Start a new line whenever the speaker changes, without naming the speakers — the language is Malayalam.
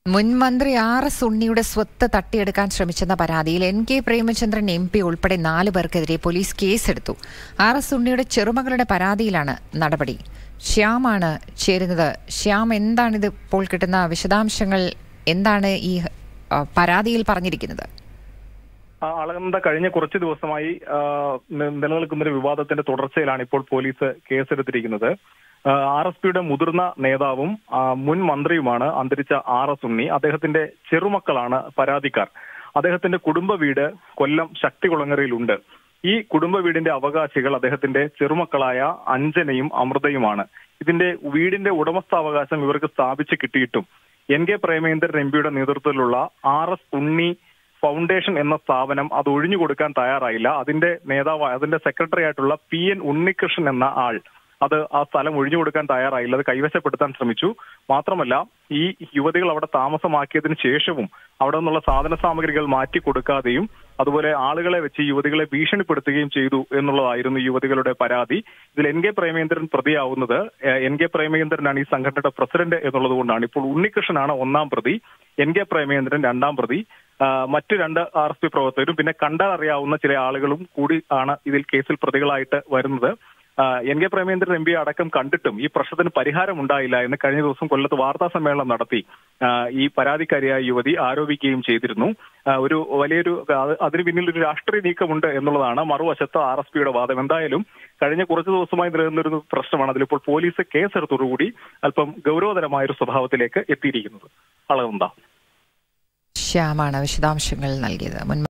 മുൻ മന്ത്രി ആർ എസ് ഉണ്ണിയുടെ സ്വത്ത് തട്ടിയെടുക്കാൻ ശ്രമിച്ചെന്ന പരാതിയിൽ N K Premachandran M P ഉൾപ്പെടെ നാല് പേർക്കെതിരെ പോലീസ് കേസെടുത്തു ആർ എസ് ഉണ്ണിയുടെ ചെറുമകളുടെ പരാതിയിലാണ് നടപടി ശ്യാമാണ് ചേരുന്നത് ശ്യാം എന്താണിത് ഇപ്പോൾ കിട്ടുന്ന വിശദാംശങ്ങൾ എന്താണ് ഈ ആ, പരാതിയിൽ പറഞ്ഞിരിക്കുന്നത്
ആ, അളകനന്ദ കഴിഞ്ഞ കുറച്ച് ദിവസമായി ആ, നി- നിലനിൽക്കുന്ന ഒരു വിവാദത്തിന്റെ തുടർച്ചയിലാണ് ഇപ്പോൾ പോലീസ് കേസെടുത്തിരിക്കുന്നത് ആർ എസ് പിയുടെ മുതിർന്ന നേതാവും ആ, മുൻ മന്ത്രിയുമാണ് അന്തരിച്ച ആർ എസ് ഉണ്ണി അദ്ദേഹത്തിന്റെ ചെറുമക്കളാണ് പരാതിക്കാർ അദ്ദേഹത്തിന്റെ കുടുംബ വീട് കൊല്ലം ശക്തികുളങ്ങരയിലുണ്ട് ഈ കുടുംബ വീടിന്റെ അവകാശികൾ അദ്ദേഹത്തിന്റെ ചെറുമക്കളായ അഞ്ജനയും അമൃതയുമാണ് ഇതിന്റെ വീടിന്റെ ഉടമസ്ഥാവകാശം ഇവർക്ക് സ്ഥാപിച്ച് കിട്ടിയിട്ടും എൻ കെ പ്രേമേന്ദ്രൻ എം പിയുടെ നേതൃത്വത്തിലുള്ള ആർ എസ് ഉണ്ണി ഫൗണ്ടേഷൻ എന്ന സ്ഥാപനം അത് ഒഴിഞ്ഞു കൊടുക്കാൻ തയ്യാറായില്ല അതിന്റെ നേതാവ് അതിന്റെ സെക്രട്ടറി ആയിട്ടുള്ള പി എൻ ഉണ്ണികൃഷ്ണൻ എന്ന ആൾ അത് ആ സ്ഥലം ഒഴിഞ്ഞു കൊടുക്കാൻ തയ്യാറായില്ല അത് കൈവശപ്പെടുത്താൻ ശ്രമിച്ചു മാത്രമല്ല ഈ യുവതികൾ അവിടെ താമസമാക്കിയതിനു ശേഷവും അവിടെ നിന്നുള്ള സാധന സാമഗ്രികൾ മാറ്റി കൊടുക്കാതെയും അതുപോലെ ആളുകളെ വെച്ച് ഈ യുവതികളെ ഭീഷണിപ്പെടുത്തുകയും ചെയ്തു എന്നുള്ളതായിരുന്നു ഈ യുവതികളുടെ പരാതി ഇതിൽ എൻ കെ പ്രേമേന്ദ്രൻ പ്രതിയാവുന്നത് ഏഹ്, എൻ കെ പ്രേമേന്ദ്രനാണ് ഈ സംഘടനയുടെ പ്രസിഡന്റ് എന്നുള്ളത് കൊണ്ടാണ് ഇപ്പോൾ ഉണ്ണികൃഷ്ണനാണ് ഒന്നാം പ്രതി എൻ കെ പ്രേമേന്ദ്രൻ രണ്ടാം പ്രതി ആ, മറ്റു രണ്ട് ആർ എസ് പി പ്രവർത്തകരും പിന്നെ കണ്ടാൽ അറിയാവുന്ന ചില ആളുകളും കൂടി ആണ് ഇതിൽ കേസിൽ പ്രതികളായിട്ട് വരുന്നത് ആ, N K Premendran M P അടക്കം കണ്ടിട്ടും ഈ പ്രശ്നത്തിന് പരിഹാരം ഉണ്ടായില്ല എന്ന് കഴിഞ്ഞ ദിവസം കൊല്ലത്ത് വാർത്താ സമ്മേളനം നടത്തി ആ, ഈ പരാതിക്കാരിയായ യുവതി ആരോപിക്കുകയും ചെയ്തിരുന്നു ആ, ഒരു വലിയൊരു അത് അതിന് പിന്നിൽ ഒരു രാഷ്ട്രീയ നീക്കമുണ്ട് എന്നുള്ളതാണ് മറുവശത്ത് ആർ എസ് പിയുടെ വാദം എന്തായാലും കഴിഞ്ഞ കുറച്ച് ദിവസമായി നിലനിന്നൊരു പ്രശ്നമാണ് അതിലിപ്പോൾ പോലീസ് കേസെടുത്തോടുകൂടി അല്പം ഗൗരവതരമായ ഒരു സ്വഭാവത്തിലേക്ക് എത്തിയിരിക്കുന്നത് അളവുണ്ടാവും
ശ്യാമാണ് വിശദാംശങ്ങൾ നൽകിയത് മുൻ